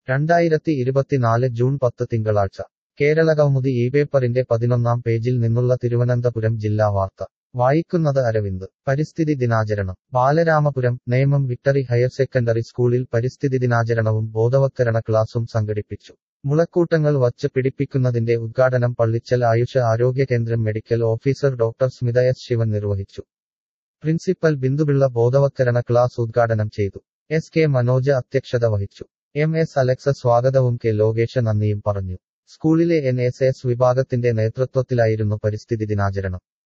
രണ്ടായിരത്തി ഇരുപത്തിനാല് ജൂൺ പത്ത് തിങ്കളാഴ്ച കേരളകൗമുദി ഈ പേപ്പറിന്റെ പതിനൊന്നാം പേജിൽ നിന്നുള്ള തിരുവനന്തപുരം ജില്ലാ വാർത്ത വായിക്കുന്നത് അരവിന്ദ് പരിസ്ഥിതി ദിനാചരണം Balaramapuram Nemom victory higher secondary സ്കൂളിൽ പരിസ്ഥിതി ദിനാചരണവും ബോധവത്കരണ ക്ലാസും സംഘടിപ്പിച്ചു മുളക്കൂട്ടങ്ങൾ വച്ച് പിടിപ്പിക്കുന്നതിന്റെ ഉദ്ഘാടനം പള്ളിച്ചൽ ആയുഷ ആരോഗ്യ കേന്ദ്രം medical officer doctor Smitha S Sivan നിർവഹിച്ചു പ്രിൻസിപ്പൽ ബിന്ദുപിള്ള ബോധവത്കരണ ക്ലാസ് ഉദ്ഘാടനം ചെയ്തു എസ് കെ മനോജ് അധ്യക്ഷത വഹിച്ചു എം എസ് അലക്സ സ്വാഗതവും കെ ലോകേഷ നന്ദിയും പറഞ്ഞു സ്കൂളിലെ എൻ എസ് എസ് വിഭാഗത്തിന്റെ നേതൃത്വത്തിലായിരുന്നു പരിസ്ഥിതി ദിനാചരണം